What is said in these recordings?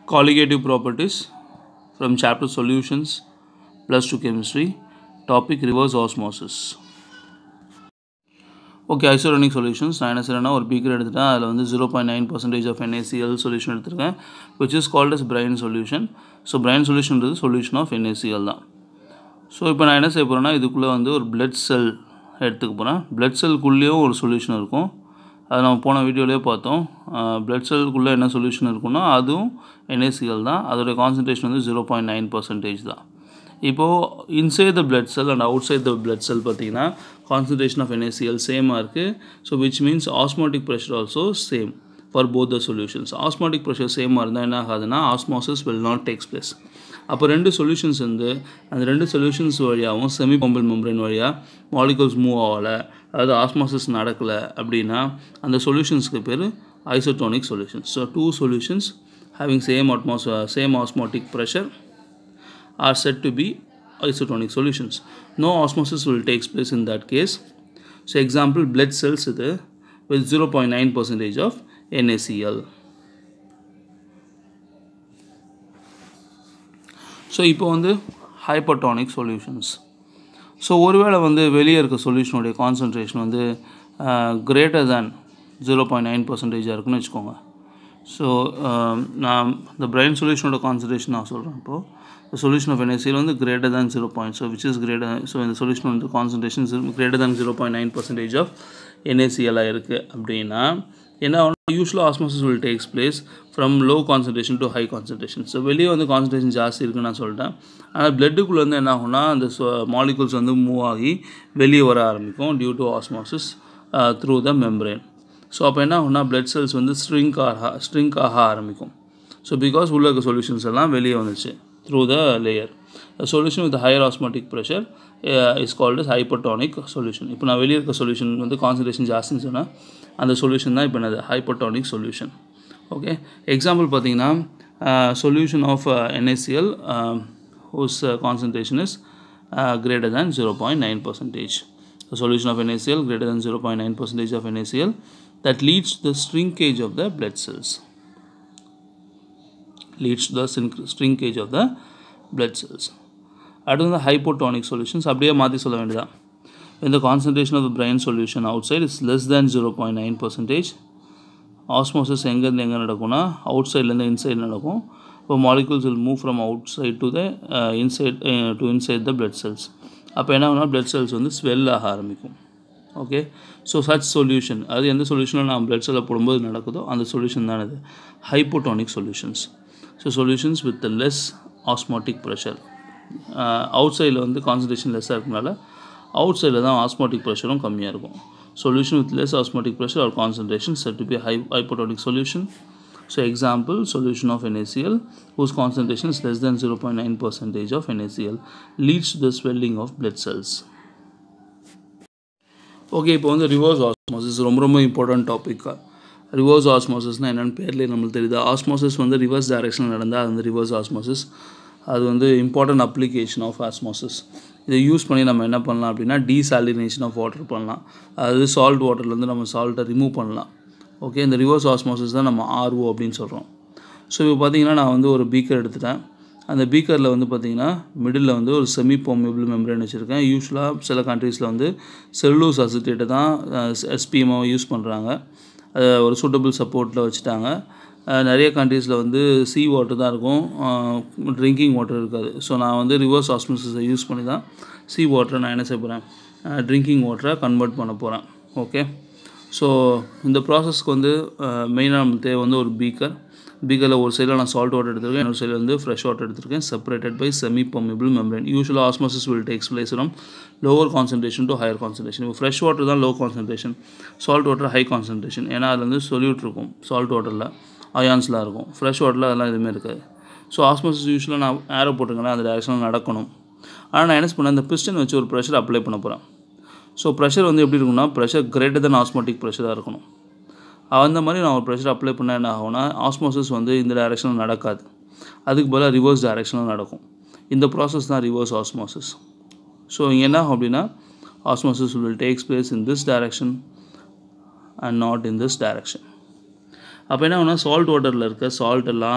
colligative properties from chapter solutions plus 2 chemistry topic reverse osmosis okay isotonic solutions நான் என்ன செய்கிறேன்னா ஒரு beaker எடுத்துட்டேன் அதில் வந்து zero point nine percentage of NaCl solution எடுத்திருக்கேன் which is called as brine solution so brine சொல்யூஷன்றது solution of NaCl தான் ஸோ இப்போ நான் என்ன செய்ய போகிறேன்னா இதுக்குள்ளே வந்து ஒரு பிளட் செல் எடுத்துக்க போகிறேன் பிளட் செல்குள்ளேயும் ஒரு சொல்யூஷன் இருக்கும் அது நம்ம போன வீடியோலேயே பார்த்தோம் பிளட் செல்குள்ளே என்ன சொல்யூஷன் இருக்குன்னா அதுவும் NaCl தான் அதோடைய கான்சன்ட்ரேஷன் வந்து ஜீரோ பாயிண்ட் நைன் பர்சன்டேஜ் தான் இப்போது inside the blood cell and outside the blood cell பார்த்தீங்கன்னா கான்சன்ட்ரேஷன் ஆஃப் NaCl சேமாக இருக்குது so which means osmotic pressure also same for both the solutions osmotic pressure சேமாக இருந்தால் என்ன ஆகாதுன்னா osmosis will not takes place அப்போ ரெண்டு solutions வந்து அந்த ரெண்டு சொல்யூஷன்ஸ் வழியாகவும் செமி பம்பிள் மெம்பரேன் வழியாக மாலிகூல்ஸ் மூவ் ஆகலை அதாவது ஆஸ்மாசிஸ் நடக்கலை அப்படின்னா அந்த சொல்யூஷன்ஸ்க்கு பேர் isotonic solutions so two solutions having same அட்மாஸ் same osmotic pressure are said to be isotonic solutions. No osmosis will take place in that case. So example blood cells இது with 0.9 percentage of NaCl. So இப்போ வந்து hypertonic solutions so ஒருவேளை வந்து வெளியே இருக்க சொல்யூஷனுடைய concentration வந்து greater than zero point nine பர்சன்டேஜாக இருக்குன்னு வச்சுக்கோங்க ஸோ நான் இந்த பிரைன் சொல்யூஷனோட கான்சன்ட்ரேஷன் நான் சொல்கிறேன் இப்போது the solution of NaCl வந்து greater than 0. Point. So which is greater so in the solution வந்து concentration is greater than 0.9 percentage of NaCl இருக்குது அப்படின்னா என்ன யூஸ்வலாக osmosis will takes place from low concentration to high concentration so வெளியே வந்து concentration ஜாஸ்தி இருக்குன்னு நான் சொல்லிட்டேன் ஆனால் பிளட்டுக்குள்ளே வந்து என்ன ஆகும்னா அந்த மாலிகூல்ஸ் வந்து மூவ் ஆகி வெளியே வர ஆரம்பிக்கும் due to osmosis through the membrane so அப்போ என்ன ஆகும்னா பிளட் செல்ஸ் வந்து ஸ்ட்ரிங்க் ஆக ஸ்ட்ரிங்க் ஆக ஆரம்பிக்கும் ஸோ பிகாஸ் உள்ள இருக்க சொல்யூஷன்ஸ் எல்லாம் வெளியே வந்துச்சு through the layer. A solution with higher osmotic pressure uh, is called as hypertonic solution. இப்போ நான் வெளியே இருக்க சொல்யூஷன் வந்து கான்சன்ட்ரேஷன் ஜாஸ்தின்னு சொன்னால் அந்த சொல்யூஷன் தான் இப்போ என்னது ஹைப்பர்டானிக் சொல்யூஷன் ஓகே எக்ஸாம்பிள் பார்த்தீங்கன்னா solution of NaCl whose uh, concentration is uh, greater than 0.9 percentage. The solution of NaCl greater than 0.9 percentage of NaCl that leads to the shrinkage of the blood cells. leads to the shrinkage of the blood cells. அடுத்து வந்து hypotonic solutions அப்படியே மாற்றி சொல்ல வேண்டியதான் இந்த concentration of the brine solution outside is less than zero point nine percentage osmosis எங்கேருந்து எங்கே நடக்கும்னா அவுட் சைட்லேருந்து இன்சைட் நடக்கும் இப்போ molecules will move from outside to the inside to inside the blood cells அப்போ என்ன ஆகுனா பிளட் செல்ஸ் வந்து ஸ்வெல் ஆக ஆரம்பிக்கும் ஓகே ஸோ சச் சொல்யூஷன் அது எந்த சொல்யூஷனில் நான் பிளட் செல்லை போடும்போது நடக்குதோ அந்த சொல்யூஷன் தான் இது hypotonic solutions so solutions with less osmotic pressure அவுட் சைடில் வந்து கான்சன்ட்ரேஷன் லெஸ்ஸாக இருக்கனால அவுட் சைடில் தான் ஆஸ்மாட்டிக் ப்ரெஷரும் கம்மியாக இருக்கும் solution with less osmotic pressure or concentration said to be high hypotonic solution so example solution of NaCl whose concentration is less than 0.9 percentage of NaCl leads to the swelling of blood cells. Okay இப்போ வந்து reverse osmosis ரொம்ப ரொம்ப important topic reverse ஆஸ்மோசிஸ்னால் என்னென்னு பேர்லேயே நம்மளுக்கு தெரியுது osmosis வந்து reverse டைரெக்ஷனில் நடந்தால் அது வந்து ரிவர்ஸ் ஆஸ்மோசிஸ் அது வந்து இம்பார்ட்டன்ட் அப்ளிகேஷன் ஆஃப் ஆஸ்மோசிஸ் இதை யூஸ் பண்ணி நம்ம என்ன பண்ணலாம் அப்படின்னா டீசாலினேஷன் ஆஃப் வாட்டர் பண்ணலாம் அதாவது சால்ட் வாட்டர்லேருந்து நம்ம சால்ட்டை ரிமூவ் பண்ணலாம் ஓகே இந்த ரிவர்ஸ் ஆஸ்மோசிஸ் தான் நம்ம ஆர்ஓ அப்படின்னு சொல்கிறோம் ஸோ இப்போ பார்த்தீங்கன்னா நான் வந்து ஒரு பீக்கர் எடுத்துட்டேன் அந்த பீக்கரில் வந்து பார்த்திங்கன்னா மிடில் வந்து ஒரு செமி போமிபிள் மெம்பரேன் வச்சுருக்கேன் யூஸ்வலாக சில கண்ட்ரீஸில் வந்து செல்லூஸ் அசிட்டேட்டை தான் எஸ்பிஎம்ஓ யூஸ் பண்ணுறாங்க ஒரு சூட்டபிள் சப்போர்ட்டில் வச்சுட்டாங்க நிறைய கண்ட்ரீஸில் வந்து சீ வாட்டர் தான் இருக்கும் ட்ரிங்கிங் வாட்டர் இருக்காது ஸோ நான் வந்து ரிவர்ஸ் ஆஸ்மோசிஸை யூஸ் பண்ணி தான் சீ வாட்டரை நான் என்ன செய்ய போகிறேன் ட்ரிங்கிங் வாட்டரை கன்வெர்ட் பண்ண போகிறேன் ஓகே ஸோ இந்த ப்ராசஸ்க்கு வந்து மெயினாக நமக்கு தேவை வந்து ஒரு பீக்கர் பீக்கரில் ஒரு சைடில் நான் சால்ட் வாட்டர் எடுத்திருக்கேன் இன்னொரு சைடில் வந்து ஃப்ரெஷ் வாட்டர் எடுத்திருக்கேன் separated by semi permeable membrane யூஸ்வலாக osmosis will takes place from lower concentration to higher concentration இப்போ ஃப்ரெஷ் வாட்டர் தான் low concentration salt water high concentration ஏன்னா அதில் வந்து சொல்யூட் இருக்கும் சால்ட் வாட்டரில் அயான்ஸ்லாம் இருக்கும் ஃப்ரெஷ் வாட்டரில் அதெல்லாம் எதுவுமே இருக்காது ஸோ ஆஸ்மோசிஸ் யூஸ்வலாக நான் ஏரோ போட்டிருக்கேன் அந்த டேரக்ஷனில் நடக்கணும் ஆனால் நான் என்ன பண்ணேன் அந்த பிஸ்டன் வச்சு ஒரு ப்ரெஷர் அப்ளை பண்ண போகிறேன் ஸோ ப்ரெஷர் வந்து எப்படி இருக்கும்னா ப்ரெஷர் கிரேட்டர் தென் ஆஸ்மோட்டிக் ப்ரெஷராக இருக்கணும் அந்த மாதிரி நான் ஒரு ப்ரெஷர் அப்ளை பண்ண என்ன ஆகும்னா ஆஸ்மோசிஸ் வந்து இந்த டைரெக்ஷனில் நடக்காது அதுக்கு பதிலாக ரிவர்ஸ் டைரெக்ஷனில் நடக்கும் இந்த ப்ராசஸ் தான் ரிவர்ஸ் ஆஸ்மோசிஸ் ஸோ இங்கே என்ன ஆகும் அப்படின்னா osmosis will takes place in this direction and not in this direction அப்போ என்ன ஆகும்னா சால்ட் வாட்டரில் இருக்க சால்ட் எல்லாம்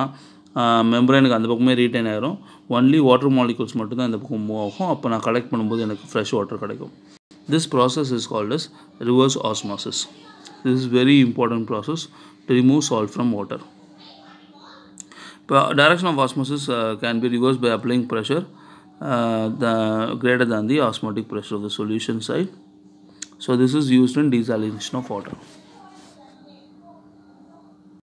மெம்பரேனுக்கு அந்த பக்கமே ரீட்டைன் ஆயிரும் ஒன்லி வாட்டர் மாலிகூல்ஸ் மட்டும் தான் இந்த பக்கம் மூவ் ஆகும் அப்போ நான் கலெக்ட் பண்ணும்போது எனக்கு ஃப்ரெஷ் வாட்டர் கிடைக்கும் this process is called as reverse osmosis this is very important process to remove salt from water இப்போ direction of osmosis uh, can be reversed by applying pressure uh, the greater than the osmotic pressure of the solution side so this is used in desalination of water